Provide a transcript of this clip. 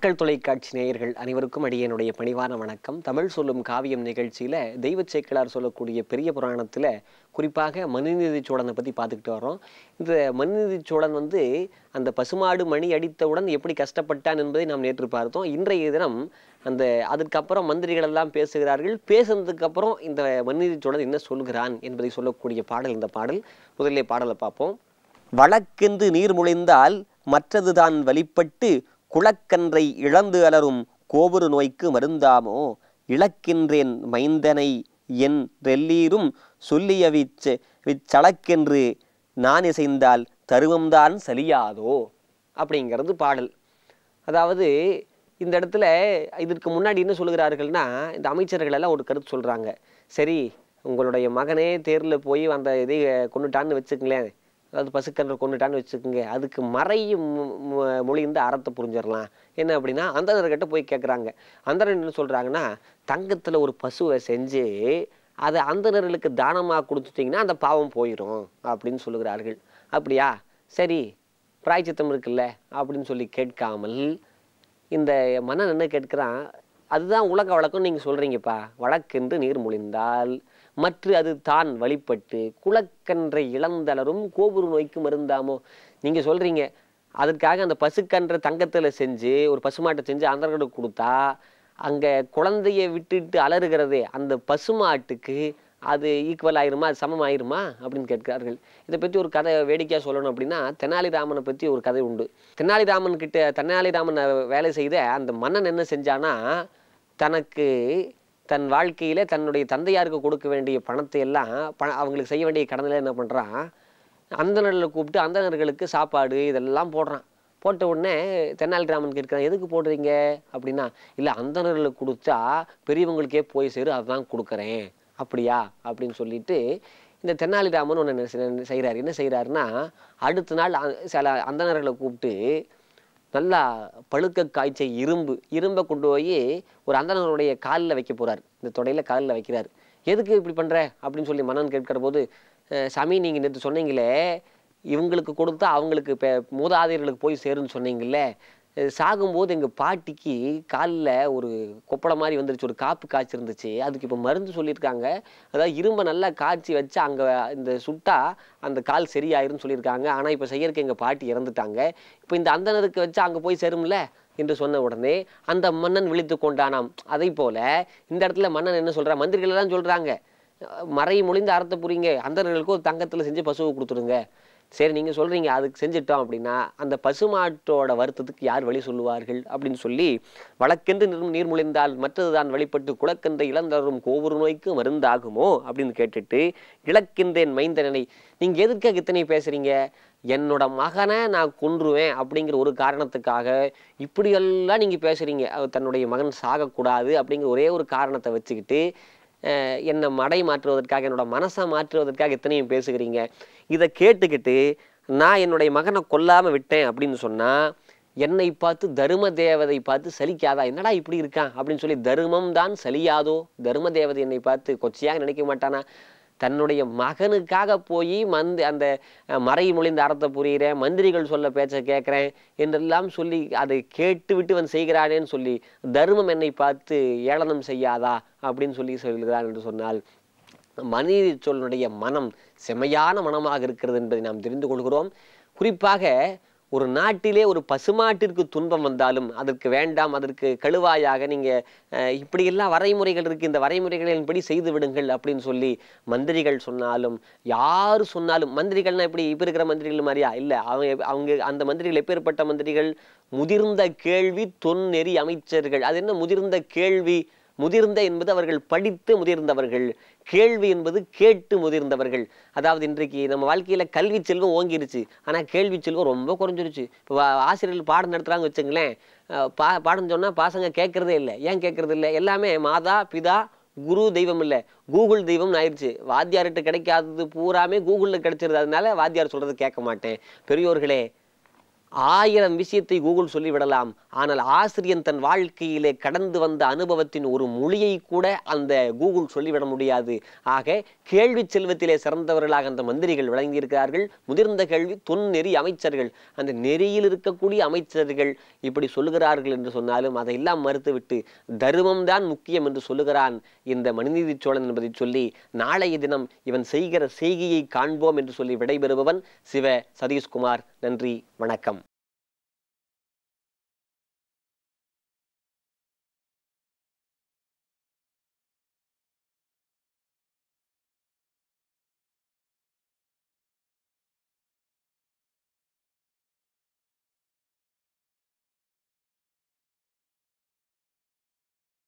மக்கள் தொலைக்காட்சி நேயர்கள் அனைவருக்கும் அடியனுடைய பணிவான வணக்கம் தமிழ் சொல்லும் காவியம் நிகழ்ச்சியில் தெய்வ சேக்கிழார் சொல்லக்கூடிய பெரிய புராணத்தில் குறிப்பாக மனுநீதி சோழனை பற்றி பார்த்துக்கிட்டு வரோம் இந்த மனுநீதி சோழன் வந்து அந்த பசுமாடு மணி அடித்தவுடன் எப்படி கஷ்டப்பட்டான் என்பதை நாம் நேற்று பார்த்தோம் இன்றைய தினம் அந்த அதுக்கப்புறம் மந்திரிகள் எல்லாம் பேசுகிறார்கள் பேசுனதுக்கு அப்புறம் இந்த மனுநீதி சோழன் என்ன சொல்கிறான் என்பதை சொல்லக்கூடிய பாடல் இந்த பாடல் முதலிலே பாடலை பார்ப்போம் வழக்கென்று நீர் முளைந்தால் மற்றதுதான் வழிப்பட்டு குளக்கன்றை இழந்து அலரும் கோபுரு நோய்க்கு மருந்தாமோ இழக்கின்றேன் மைந்தனை என் ரெல்லீரும் சொல்லிய விச் விச்சளக்கென்று நான் இசைந்தால் தருவம்தான் சலியாதோ அப்படிங்கிறது பாடல் அதாவது இந்த இடத்துல இதற்கு முன்னாடி என்ன சொல்லுகிறார்கள்னா இந்த அமைச்சர்கள் எல்லாம் ஒரு கருத்து சொல்றாங்க சரி உங்களுடைய மகனே தேர்ல போய் அந்த இதை கொண்டுட்டான்னு வச்சுக்கங்களேன் அதாவது பசுக்கன்று கொண்டுட்டான்னு வச்சுக்கோங்க அதுக்கு மறையும் மொழிந்து அறத்தை புரிஞ்சிடலாம் என்ன அப்படின்னா அந்தனர்கிட்ட போய் கேட்குறாங்க அந்தனர் என்ன சொல்கிறாங்கன்னா தங்கத்தில் ஒரு பசுவை செஞ்சு அதை அந்தணர்களுக்கு தானமாக கொடுத்துட்டிங்கன்னா அந்த பாவம் போயிடும் அப்படின்னு சொல்லுகிறார்கள் அப்படியா சரி பிராய்ச்சித்தம் இருக்குல்ல அப்படின்னு சொல்லி கேட்காமல் இந்த மன்னன் என்ன கேட்கிறான் அதுதான் உலக வழக்கம் நீங்கள் சொல்கிறீங்கப்பா வழக்கென்று நீர் முழிந்தால் மற்ற அது தான் வழிபட்டு குளக்கன்றை இளந்தளரும் கோபுரு நோய்க்கு மருந்தாமோ நீங்கள் சொல்கிறீங்க அதற்காக அந்த பசுக்கன்றை தங்கத்தில் செஞ்சு ஒரு பசுமாட்டை செஞ்சு அந்தர்களுக்கு கொடுத்தா அங்கே குழந்தைய விட்டுட்டு அலறுகிறதே அந்த பசுமாட்டுக்கு அது ஈக்குவல் ஆயிருமா அது சமம் ஆயிருமா அப்படின்னு கேட்கிறார்கள் இதை பற்றி ஒரு கதை வேடிக்கையாக சொல்லணும் அப்படின்னா தெனாலிராமனை பற்றி ஒரு கதை உண்டு தெனாலிராமன் கிட்ட தெனாலிராமன் வேலை செய்த அந்த மன்னன் என்ன செஞ்சானா தனக்கு தன் வாழ்க்கையில தன்னுடைய தந்தையாருக்கு கொடுக்க வேண்டிய பணத்தை எல்லாம் பண அவங்களுக்கு செய்ய வேண்டிய கடனில் என்ன பண்ணுறான் அந்தணர்களை கூப்பிட்டு அந்தணர்களுக்கு சாப்பாடு இதெல்லாம் போடுறான் போட்ட உடனே தென்னாலிராமன் கேட்குறான் எதுக்கு போடுறீங்க அப்படின்னா இல்லை அந்தணர்களுக்கு கொடுத்தா பெரியவங்களுக்கே போய் சேரு அதுதான் கொடுக்குறேன் அப்படியா அப்படின்னு சொல்லிட்டு இந்த தென்னாலிராமன் ஒன்று செய்கிறார் என்ன செய்கிறாருன்னா அடுத்த நாள் சில அந்தணர்களை கூப்பிட்டு நல்லா பழுக்க காய்ச்ச இரும்பு இரும்பை கொண்டு போய் ஒரு அந்தணருடைய காலில் வைக்க போகிறார் இந்த தொடையில் காலில் வைக்கிறார் எதுக்கு இப்படி பண்ணுற அப்படின்னு சொல்லி மன்னன் கேட்கிற போது சாமி நீங்கள் நேற்று சொன்னீங்களே இவங்களுக்கு கொடுத்தா அவங்களுக்கு இப்போ மூதாதையர்களுக்கு போய் சேருன்னு சொன்னீங்களே சாகும்போது எங்கள் பாட்டிக்கு காலில் ஒரு கொப்பளை மாதிரி வந்துருச்சு ஒரு காப்பு காய்ச்சிருந்துச்சு அதுக்கு இப்போ மருந்து சொல்லியிருக்காங்க அதாவது இரும்பை நல்லா காய்ச்சி வச்சு அங்கே இந்த சுட்டா அந்த கால் சரியாயிருன்னு சொல்லியிருக்காங்க ஆனால் இப்போ செய்யறதுக்கு எங்கள் பாட்டி இறந்துட்டாங்க இப்போ இந்த அந்தனருக்கு வச்சு அங்கே போய் சேரும்ல என்று சொன்ன உடனே அந்த மன்னன் விழித்து கொண்டானாம் அதை போல இந்த இடத்துல மன்னன் என்ன சொல்றா மந்திரிகள் எல்லாம் சொல்றாங்க மறை மொழிந்து அறத்தை புரியுங்க அந்தனர்களுக்கு ஒரு தங்கத்தில் செஞ்சு பசுவை கொடுத்துருங்க சரி நீங்கள் சொல்கிறீங்க அதுக்கு செஞ்சிட்டோம் அப்படின்னா அந்த பசுமாட்டோட வருத்தத்துக்கு யார் வழி சொல்லுவார்கள் அப்படின்னு சொல்லி வழக்கென்று நிறும் நீர் முழிந்தால் மற்றதுதான் வழிபட்டு குளக்கென்ற இளந்தரும் கோபுரு நோய்க்கு மருந்தாகுமோ அப்படின்னு கேட்டுட்டு இழக்கின்றேன் மைந்தனனை நீங்கள் எதுக்காக இத்தனை பேசுறீங்க என்னோட மகனை நான் கொன்றுவேன் அப்படிங்கிற ஒரு காரணத்துக்காக இப்படியெல்லாம் நீங்கள் பேசுகிறீங்க தன்னுடைய மகன் சாகக்கூடாது அப்படிங்கிற ஒரே ஒரு காரணத்தை வச்சுக்கிட்டு என்னை மடை மாற்றுவதற்காக என்னோட மனசை மாற்றுவதற்காக எத்தனையும் பேசுகிறீங்க இதை கேட்டுக்கிட்டு நான் என்னுடைய மகனை கொல்லாமல் விட்டேன் அப்படின்னு சொன்னால் என்னை பார்த்து தரும தேவதை பார்த்து சலிக்காதா என்னடா இப்படி இருக்கான் அப்படின்னு சொல்லி தருமம் தான் சலியாதோ தரும தேவதை என்னை பார்த்து கொச்சையாக நினைக்க மாட்டானா தன்னுடைய மகனுக்காக போய் மந்த் அந்த மறை மொழிந்த அறத்தை புரிகிறேன் மந்திரிகள் சொல்ல பேச்ச கேட்குறேன் என்றெல்லாம் சொல்லி அதை கேட்டு விட்டு வந்து செய்கிறானேன்னு சொல்லி தர்மம் என்னை பார்த்து ஏளனம் செய்யாதா அப்படின்னு சொல்லி சொல்கிறான் என்று சொன்னால் மனித சொல்லுடைய மனம் செமையான மனமாக இருக்கிறது என்பதை நாம் தெரிந்து கொள்கிறோம் குறிப்பாக ஒரு நாட்டிலே ஒரு பசுமாட்டிற்கு துன்பம் வந்தாலும் அதற்கு வேண்டாம் அதற்கு கழுவாயாக நீங்கள் இப்படியெல்லாம் வரைமுறைகள் இருக்குது இந்த வரைமுறைகளின்படி செய்து விடுங்கள் அப்படின்னு சொல்லி மந்திரிகள் சொன்னாலும் யார் சொன்னாலும் மந்திரிகள்னா இப்படி இப்போ இருக்கிற மந்திரிகள் மாதிரியா இல்லை அவங்க அவங்க அந்த மந்திரிகள் எப்பேற்பட்ட மந்திரிகள் முதிர்ந்த கேள்வி தொன்னெறி அமைச்சர்கள் அது என்ன முதிர்ந்த கேள்வி முதிர்ந்த என்பது அவர்கள் படித்து முதிர்ந்தவர்கள் கேள்வி என்பது கேட்டு முதிர்ந்தவர்கள் அதாவது இன்றைக்கு நம்ம வாழ்க்கையில் கல்வி செல்வம் ஓங்கிருச்சு ஆனால் கேள்வி செல்வம் ரொம்ப குறைஞ்சிருச்சு இப்போ ஆசிரியர்கள் பாடம் நடத்துகிறாங்க வச்சுங்களேன் பா பாடம் சொன்னால் பாசங்க கேட்குறதே இல்லை ஏன் கேட்குறது இல்லை எல்லாமே மாதா பிதா குரு தெய்வம் இல்லை கூகுள் தெய்வம்னு ஆயிடுச்சு வாத்தியார்கிட்ட கிடைக்காதது பூராமே கூகுளில் கிடைச்சிருது அதனால வாத்தியார் சொல்கிறது கேட்க மாட்டேன் பெரியோர்களே ஆயிரம் விஷயத்தை கூகுள் சொல்லிவிடலாம் ஆனால் ஆசிரியன் தன் வாழ்க்கையிலே கடந்து வந்த அனுபவத்தின் ஒரு மொழியை கூட அந்த கூகுள் சொல்லிவிட முடியாது ஆக கேள்வி செல்வத்திலே சிறந்தவர்களாக அந்த மந்திரிகள் விளங்கியிருக்கிறார்கள் முதிர்ந்த கேள்வி தொன்னெறி அமைச்சர்கள் அந்த நெறியில் இருக்கக்கூடிய அமைச்சர்கள் இப்படி சொல்லுகிறார்கள் என்று சொன்னாலும் அதையெல்லாம் மறுத்துவிட்டு தர்மம் தான் முக்கியம் என்று சொல்லுகிறான் இந்த மனுநீதி சோழன் என்பதை சொல்லி நாளைய தினம் இவன் செய்கிற செய்கையை காண்போம் என்று சொல்லி விடைபெறுபவன் சிவ சதீஷ்குமார் நன்றி வணக்கம்